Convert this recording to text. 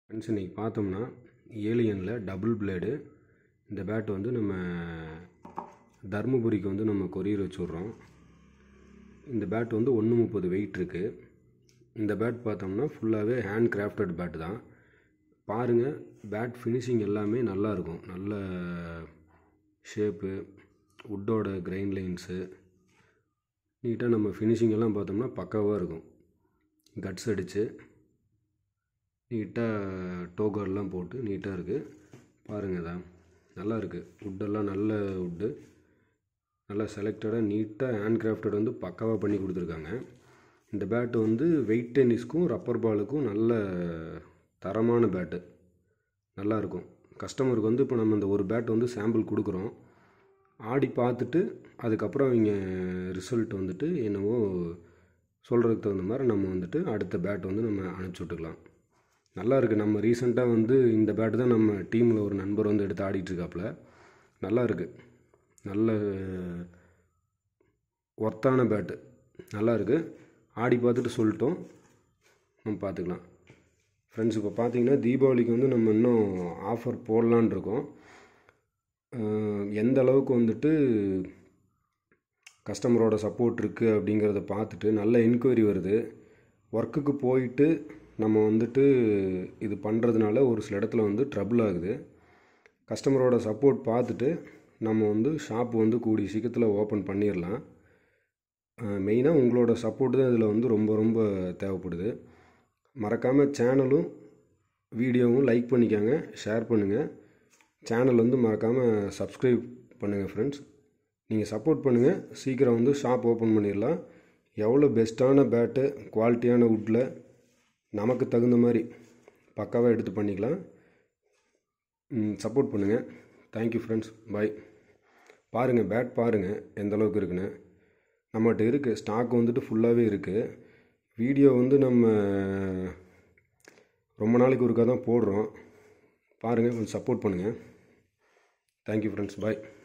friends இன்றைக்கி பார்த்தோம்னா ஏலியனில் டபுள் பிளேடு இந்த பேட் வந்து நம்ம தருமபுரிக்கு வந்து நம்ம கொரியர் வச்சுட்றோம் இந்த பேட் வந்து ஒன்று முப்பது வெயிட் இருக்குது இந்த பேட் பார்த்தோம்னா ஃபுல்லாகவே ஹேண்ட் கிராஃப்டட் பேட் தான் பாருங்கள் பேட் ஃபினிஷிங் எல்லாமே நல்லா இருக்கும் நல்ல ஷேப்பு உட்டோட கிரைன் லைன்ஸு நீட்டாக நம்ம ஃபினிஷிங் எல்லாம் பார்த்தோம்னா பக்காவாக இருக்கும் கட்ஸ் அடித்து நீட்டாக டோகர்லாம் போட்டு நீட்டாக இருக்குது பாருங்கள் தான் நல்லா இருக்குது உட்டெல்லாம் நல்ல உட்டு நல்லா செலக்டடாக நீட்டாக ஹேண்ட் கிராஃப்டட் வந்து பக்காவாக பண்ணி கொடுத்துருக்காங்க இந்த பேட்டு வந்து வெயிட் டென்னிஸ்க்கும் ரப்பர் பாலுக்கும் நல்ல தரமான பேட்டு நல்லாயிருக்கும் கஸ்டமருக்கு வந்து இப்போ நம்ம இந்த ஒரு பேட் வந்து சாம்பிள் கொடுக்குறோம் ஆடி பார்த்துட்டு அதுக்கப்புறம் அவங்க ரிசல்ட் வந்துட்டு என்னவோ சொல்கிறதுக்கு தகுந்த மாதிரி நம்ம வந்துட்டு அடுத்த பேட் வந்து நம்ம அனுப்பிச்சி விட்டுக்கலாம் நல்லா இருக்குது நம்ம ரீசெண்டாக வந்து இந்த பேட்டு தான் நம்ம டீமில் ஒரு நண்பர் வந்து எடுத்து ஆடிட்டுருக்காப்புல நல்லா இருக்குது நல்ல ஒர்த்தான பேட்டு நல்லா இருக்குது ஆடி பார்த்துட்டு சொல்லிட்டோம் நம்ம பார்த்துக்கலாம் ஃப்ரெண்ட்ஸ் இப்போ பார்த்தீங்கன்னா தீபாவளிக்கு வந்து நம்ம இன்னும் ஆஃபர் போடலான் இருக்கோம் எந்த அளவுக்கு வந்துட்டு கஸ்டமரோட சப்போர்ட் இருக்குது அப்படிங்கிறத பார்த்துட்டு நல்ல என்கொயரி வருது ஒர்க்குக்கு போயிட்டு நம்ம வந்துட்டு இது பண்ணுறதுனால ஒரு சில இடத்துல வந்து ட்ரபிள் ஆகுது கஸ்டமரோட சப்போர்ட் பார்த்துட்டு நம்ம வந்து ஷாப் வந்து கூடிய சீக்கிரத்தில் ஓப்பன் பண்ணிடலாம் மெயினாக உங்களோட சப்போர்ட் தான் இதில் வந்து ரொம்ப ரொம்ப தேவைப்படுது மறக்காமல் சேனலும் வீடியோவும் லைக் பண்ணிக்கோங்க ஷேர் பண்ணுங்கள் சேனல் வந்து மறக்காமல் சப்ஸ்கிரைப் பண்ணுங்கள் ஃப்ரெண்ட்ஸ் நீங்கள் சப்போர்ட் பண்ணுங்கள் சீக்கிரம் வந்து ஷாப் ஓப்பன் பண்ணிடலாம் எவ்வளோ பெஸ்ட்டான பேட்டு குவாலிட்டியான வுட்டில் நமக்கு தகுந்த மாதிரி பக்காவாக எடுத்து பண்ணிக்கலாம் சப்போர்ட் பண்ணுங்கள் தேங்க்யூ ஃப்ரெண்ட்ஸ் பாய் பாருங்கள் பேட் பாருங்கள் எந்த அளவுக்கு இருக்குன்னு நம்மகிட்ட இருக்குது ஸ்டாக் வந்துட்டு ஃபுல்லாகவே இருக்குது வீடியோ வந்து நம்ம ரொம்ப நாளைக்கு ஒருக்கா தான் போடுறோம் பாருங்கள் கொஞ்சம் சப்போர்ட் பண்ணுங்கள் தேங்க்யூ ஃப்ரெண்ட்ஸ் பாய்